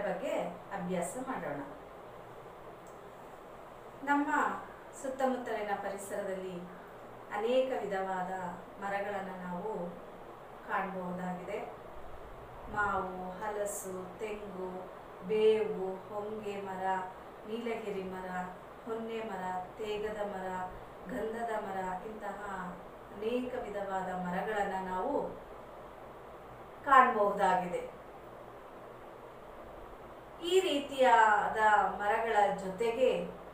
ಬಗ್ಗೆ ಅಭ್ಯಾಸ ಮಾಡೋಣ ನಮ್ಮ ಸುತ್ತಮುತ್ತಲಿನ ಪರಿಸರದಲ್ಲಿ ಅನೇಕ ವಿಧವಾದ ಮರಗಳನ್ನು ನಾವು ಕಾಣಬಹುದಾಗಿದೆ ಮಾವು ಹಲಸು ತೆಂಗು ಬೇವು ಹೊಂಗೆ ಮರ ನೀಲಗಿರಿ ಮರ ಹೊನ್ನೆ ಮರ ತೇಗದ ಮರ ಗಂಧದ ಮರ ಇಂತಹ ಅನೇಕ ವಿಧವಾದ ಮರಗಳನ್ನು ನಾವು ಕಾಣಬಹುದಾಗಿದೆ ಈ ರೀತಿಯಾದ ಮರಗಳ ಜೊತೆಗೆ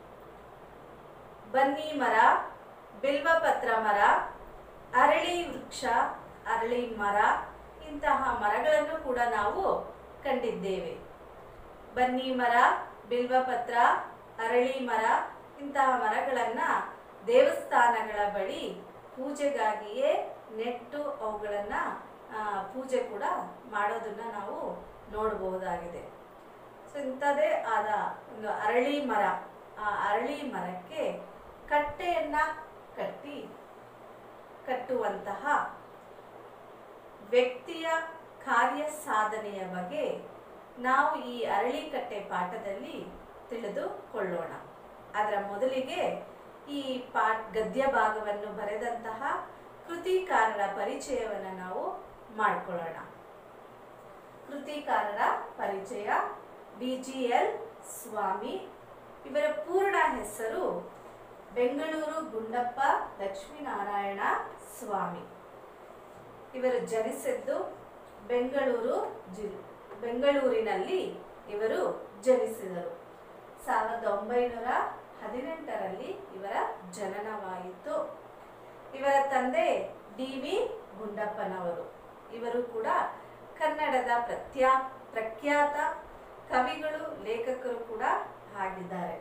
ಬನ್ನಿ ಮರ ಬಿಲ್ವಪತ್ರ ಮರ ಅರಳಿ ವೃಕ್ಷ ಅರಳಿ ಮರ ಇಂತಹ ಮರಗಳನ್ನು ಕೂಡ ನಾವು ಕಂಡಿದ್ದೇವೆ ಬನ್ನಿ ಮರ ಬಿಲ್ವಪತ್ರ ಅರಳಿ ಮರ ಇಂತಹ ಮರಗಳನ್ನು ದೇವಸ್ಥಾನಗಳ ಬಳಿ ಪೂಜೆಗಾಗಿಯೇ ನೆಟ್ಟು ಅವುಗಳನ್ನು ಪೂಜೆ ಕೂಡ ಮಾಡೋದನ್ನ ನಾವು ನೋಡಬಹುದಾಗಿದೆ ಸೊ ಇಂಥದ್ದೇ ಆದ ಒಂದು ಅರಳಿ ಮರ ಆ ಅರಳಿ ಮರಕ್ಕೆ ಕಟ್ಟೆಯನ್ನ ಕಟ್ಟಿ ಕಟ್ಟುವಂತಹ ವ್ಯಕ್ತಿಯ ಕಾರ್ಯ ಸಾಧನೆಯ ಬಗ್ಗೆ ನಾವು ಈ ಅರಳಿಕಟ್ಟೆ ಪಾಠದಲ್ಲಿ ತಿಳಿದುಕೊಳ್ಳೋಣ ಅದರ ಮೊದಲಿಗೆ ಈ ಪಾಠ ಗದ್ಯ ಭಾಗವನ್ನು ಬರೆದಂತಹ ಕೃತಿಕಾರರ ಪರಿಚಯವನ್ನು ನಾವು ಮಾಡಿಕೊಳ್ಳೋಣ ಕೃತಿಕಾರರ ಪರಿಚಯ ಬಿ ಜಿ ಎಲ್ ಸ್ವಾಮಿ ಇವರ ಪೂರ್ಣ ಹೆಸರು ಬೆಂಗಳೂರು ಗುಂಡಪ್ಪ ಲಕ್ಷ್ಮೀನಾರಾಯಣ ಸ್ವಾಮಿ ಇವರು ಜನಿಸಿದ್ದು ಬೆಂಗಳೂರು ಜಿಲ್ ಬೆಂಗಳೂರಿನಲ್ಲಿ ಇವರು ಜನಿಸಿದರು ಸಾವಿರದ ಒಂಬೈನೂರ ಹದಿನೆಂಟರಲ್ಲಿ ಇವರ ಜನನವಾಯಿತು ಇವರ ತಂದೆ ಡಿ ವಿ ಗುಂಡಪ್ಪನವರು ಇವರು ಕೂಡ ಕನ್ನಡದ ಪ್ರತ್ಯಾ ಪ್ರಖ್ಯಾತ ಕವಿಗಳು ಲೇಖಕರು ಕೂಡ ಆಗಿದ್ದಾರೆ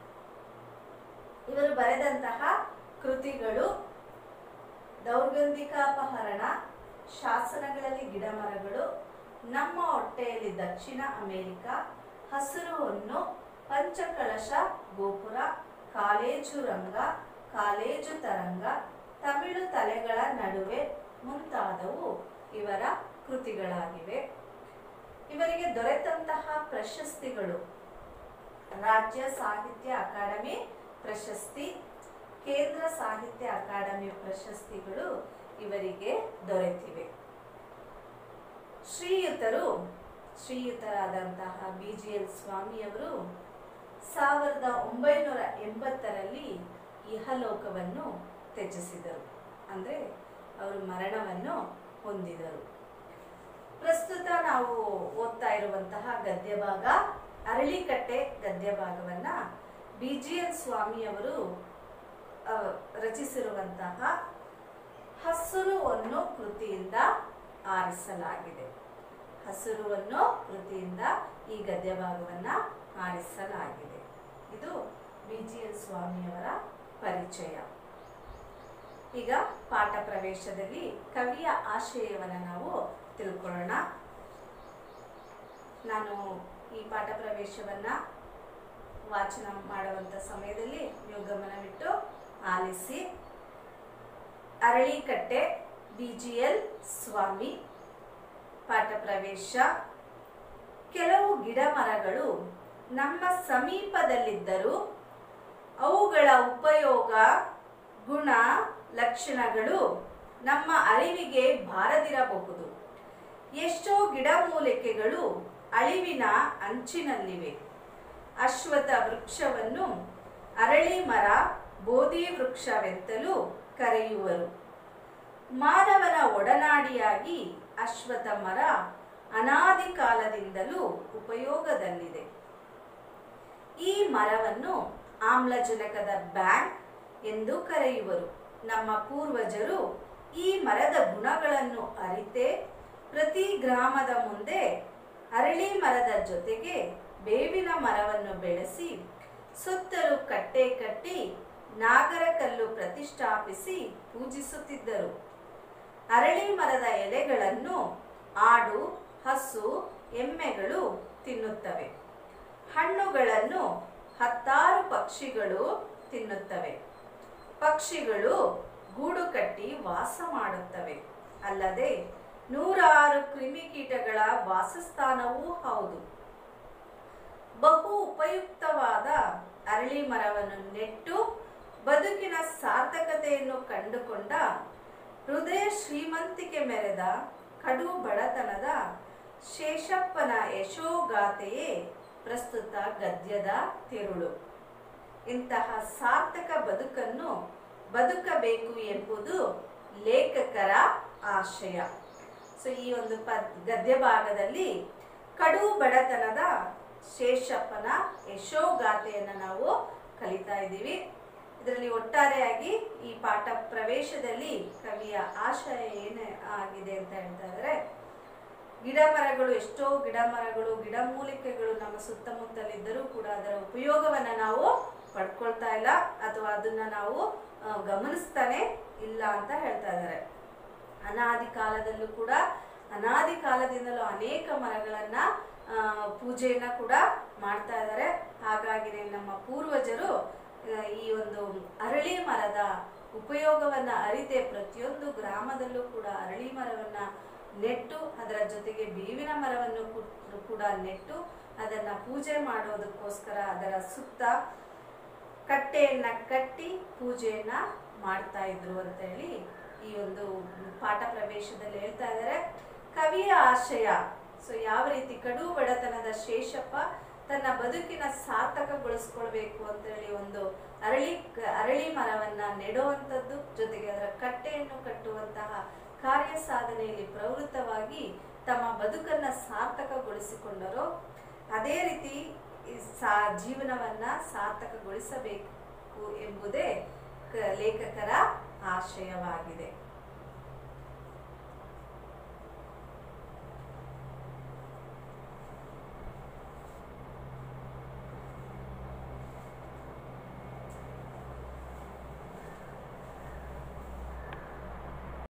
ಇವರು ಬರೆದಂತಹ ಕೃತಿಗಳು ದೌರ್ಗಂಧಿಕಾಪಹರಣ ಶಾಸನಗಳಲ್ಲಿ ಗಿಡಮರಗಳು ನಮ್ಮ ಹೊಟ್ಟೆಯಲ್ಲಿ ದಕ್ಷಿಣ ಅಮೆರಿಕ ಹಸಿರು ಹೊನ್ನು ಪಂಚಕಳಶ ಗೋಪುರ ಕಾಲೇಜು ರಂಗ ಕಾಲೇಜು ತರಂಗ ತಮಿಳು ತಲೆಗಳ ನಡುವೆ ಮುಂತಾದವು ಇವರ ಕೃತಿಗಳಾಗಿವೆ ಇವರಿಗೆ ದೊರೆತಂತಹ ಪ್ರಶಸ್ತಿಗಳು ರಾಜ್ಯ ಸಾಹಿತ್ಯ ಅಕಾಡೆಮಿ ಪ್ರಶಸ್ತಿ ಕೇಂದ್ರ ಸಾಹಿತ್ಯ ಅಕಾಡೆಮಿ ಪ್ರಶಸ್ತಿಗಳು ಇವರಿಗೆ ದೊರೆತಿವೆ ಶ್ರೀಯುತರು ಶ್ರೀಯುತರಾದಂತಹ ಬಿ ಜಿ ಎಲ್ ಸ್ವಾಮಿಯವರು ಸಾವಿರದ ಒಂಬೈನೂರ ಎಂಬತ್ತರಲ್ಲಿ ಇಹಲೋಕವನ್ನು ತ್ಯಜಿಸಿದರು ಅಂದರೆ ಅವರು ಮರಣವನ್ನು ಹೊಂದಿದರು ಪ್ರಸ್ತುತ ನಾವು ಓದ್ತಾ ಇರುವಂತಹ ಗದ್ಯ ಭಾಗ ಅರಳಿಕಟ್ಟೆ ಗದ್ಯ ಭಾಗವನ್ನ ಬಿ ಜಿ ಎಲ್ ಸ್ವಾಮಿಯವರು ಆ, ರಚಿಸಿರುವಂತಹ ಹಸುರು ಅನ್ನೋ ಕೃತಿಯಿಂದ ಆರಿಸಲಾಗಿದೆ ಹಸುರು ಅನ್ನೋ ಕೃತಿಯಿಂದ ಈ ಗದ್ಯ ಭಾಗವನ್ನ ಆರಿಸಲಾಗಿದೆ ಇದು ಬಿ ಜಿ ಎಲ್ ಸ್ವಾಮಿಯವರ ಪರಿಚಯ ಈಗ ಪಾಠ ಪ್ರವೇಶದಲ್ಲಿ ಕವಿಯ ಆಶಯವನ್ನು ನಾವು ತಿಳ್ಕೊಳ್ಳೋಣ ನಾನು ಈ ಪಾಠ ಪ್ರವೇಶವನ್ನ ವಾಚನ ಮಾಡುವಂಥ ಸಮಯದಲ್ಲಿ ನೀವು ಗಮನವಿಟ್ಟು ಆಲಿಸಿ Aralikatte B G L Swamy ಪಾಠ ಪ್ರವೇಶ ಕೆಲವು ಗಿಡ ಮರಗಳು ನಮ್ಮ ಸಮೀಪದಲ್ಲಿದ್ದರೂ ಅವುಗಳ ಉಪಯೋಗ ಗುಣ ಲಕ್ಷಣಗಳು ನಮ್ಮ ಅರಿವಿಗೆ ಬಾರದಿರಬಹುದು ಎಷ್ಟೋ ಗಿಡಮೂಲಿಕೆಗಳು ಅಳಿವಿನ ಅಂಚಿನಲ್ಲಿವೆ ಅಶ್ವಥ ವೃಕ್ಷವನ್ನು ಅರಳಿ ಮರ ಬೋಧಿ ವೃಕ್ಷವೆಂತಲೂ ಕರೆಯುವರು ಮಾನವನ ಒಡನಾಡಿಯಾಗಿ ಅಶ್ವಥ ಮರ ಅನಾದಿ ಕಾಲದಿಂದಲೂ ಉಪಯೋಗದಲ್ಲಿದೆ ಈ ಮರವನ್ನು ಆಮ್ಲಜನಕದ ಬ್ಯಾಂಕ್ ಎಂದು ಕರೆಯುವರು ನಮ್ಮ ಪೂರ್ವಜರು ಈ ಮರದ ಗುಣಗಳನ್ನು ಅರಿತೇ ಪ್ರತಿ ಗ್ರಾಮದ ಮುಂದೆ ಅರಳಿ ಮರದ ಜೊತೆಗೆ ಬೇವಿನ ಮರವನ್ನು ಬೆಳೆಸಿ ಸುತ್ತಲೂ ಕಟ್ಟೆ ಕಟ್ಟಿ ನಾಗರ ಕಲ್ಲು ಪ್ರತಿಷ್ಠಾಪಿಸಿ ಪೂಜಿಸುತ್ತಿದ್ದರು ಅರಳಿ ಮರದ ಎಲೆಗಳನ್ನು ಆಡು ಹಸು ಎಮ್ಮೆಗಳು ತಿನ್ನುತ್ತವೆ ಹಣ್ಣುಗಳನ್ನು ಹತ್ತಾರು ಪಕ್ಷಿಗಳು ತಿನ್ನುತ್ತವೆ ಪಕ್ಷಿಗಳು ಗೂಡು ಕಟ್ಟಿ ವಾಸ ಮಾಡುತ್ತವೆ ಅಲ್ಲದೆ ನೂರಾರು ಕ್ರಿಮಿಕೀಟಗಳ ವಾಸಸ್ಥಾನವೂ ಹೌದು ಬಹು ಉಪಯುಕ್ತವಾದ ಅರಳಿ ಮರವನ್ನು ನೆಟ್ಟು ಬದುಕಿನ ಸಾರ್ಥಕತೆಯನ್ನು ಕಂಡುಕೊಂಡ ಹೃದಯ ಶ್ರೀಮಂತಿಕೆ ಮೆರೆದ ಕಡು ಬಡತನದ ಶೇಷಪ್ಪನ ಯಶೋಗಾಥೆಯೇ ಪ್ರಸ್ತುತ ಗದ್ಯದ ತಿರುಳು ಇಂತಹ ಸಾರ್ಥಕ ಬದುಕನ್ನು ಬದುಕಬೇಕು ಎಂಬುದು ಲೇಖಕರ ಆಶಯ ಸೊ ಈ ಒಂದು ಪದ್ ಗದ್ಯ ಭಾಗದಲ್ಲಿ ಕಡು ಬಡತನದ ಶೇಷಪ್ಪನ ಯಶೋಗಾಥೆಯನ್ನು ನಾವು ಕಲಿತಾ ಇದ್ದೀವಿ ಇದರಲ್ಲಿ ಒಟ್ಟಾರೆಯಾಗಿ ಈ ಪಾಠ ಪ್ರವೇಶದಲ್ಲಿ ಕವಿಯ ಆಶಯ ಏನು ಆಗಿದೆ ಅಂತ ಹೇಳ್ತಾ ಇದ್ದಾರೆ ಗಿಡ ಮರಗಳು ಎಷ್ಟೋ ಗಿಡ ಮರಗಳು ಗಿಡಮೂಲಿಕೆಗಳು ನಮ್ಮ ಸುತ್ತಮುತ್ತಲಿದ್ದರೂ ಕೂಡ ಅದರ ಉಪಯೋಗವನ್ನ ನಾವು ಪಡ್ಕೊಳ್ತಾ ಇಲ್ಲ ಅಥವಾ ಅದನ್ನ ನಾವು ಆ, ಗಮನಿಸ್ತಾನೆ ಇಲ್ಲ ಅಂತ ಹೇಳ್ತಾ ಇದ್ದಾರೆ ಅನಾದಿ ಕಾಲದಲ್ಲೂ ಕೂಡ ಅನಾದಿ ಕಾಲದಿಂದಲೂ ಅನೇಕ ಮರಗಳನ್ನ ಆ, ಪೂಜೆಯನ್ನ ಕೂಡ ಮಾಡ್ತಾ ಇದ್ದಾರೆ ಹಾಗಾಗಿನೇ ನಮ್ಮ ಪೂರ್ವಜರು ಆ, ಈ ಒಂದು ಅರಳಿ ಮರದ ಉಪಯೋಗವನ್ನ ಅರಿತೆ ಪ್ರತಿಯೊಂದು ಗ್ರಾಮದಲ್ಲೂ ಕೂಡ ಅರಳಿ ಮರವನ್ನ ನೆಟ್ಟು ಅದರ ಜೊತೆಗೆ ಬೇವಿನ ಮರವನ್ನು ಕೂ- ಕೂಡ ನೆಟ್ಟು ಅದನ್ನ ಪೂಜೆ ಮಾಡೋದಕ್ಕೋಸ್ಕರ ಅದರ ಸುತ್ತ ಕಟ್ಟೆಯನ್ನ ಕಟ್ಟಿ ಪೂಜೆಯನ್ನ ಮಾಡ್ತಾ ಇದ್ರು ಅಂತ ಹೇಳಿ ಈ ಒಂದು ಪಾಠ ಪ್ರವೇಶದಲ್ಲಿ ಹೇಳ್ತಾ ಇದ್ದಾರೆ ಕವಿಯ ಆಶಯ ಸೊ ಯಾವ ರೀತಿ ಕಡು ಬಡತನದ ಶೇಷಪ್ಪ ತನ್ನ ಬದುಕಿನ ಸಾರ್ಥಕಗೊಳಿಸ್ಕೊಳ್ಬೇಕು ಅಂತ ಹೇಳಿ ಒಂದು ಅರಳಿ ಅರಳಿ ಮರವನ್ನ ನೆಡುವಂಥದ್ದು ಜೊತೆಗೆ ಅದರ ಕಟ್ಟೆಯನ್ನು ಕಟ್ಟುವಂತಹ ಕಾರ್ಯ ಸಾಧನೆಯಲ್ಲಿ ಪ್ರವೃತ್ತವಾಗಿ ತಮ್ಮ ಬದುಕನ್ನ ಸಾರ್ಥಕಗೊಳಿಸಿಕೊಂಡರೋ ಅದೇ ರೀತಿ ಈ ಸಾ ಜೀವನವನ್ನ ಸಾರ್ಥಕಗೊಳಿಸಬೇಕು ಎಂಬುದೇ ಕ- ಲೇಖಕರ ಆಶಯವಾಗಿದೆ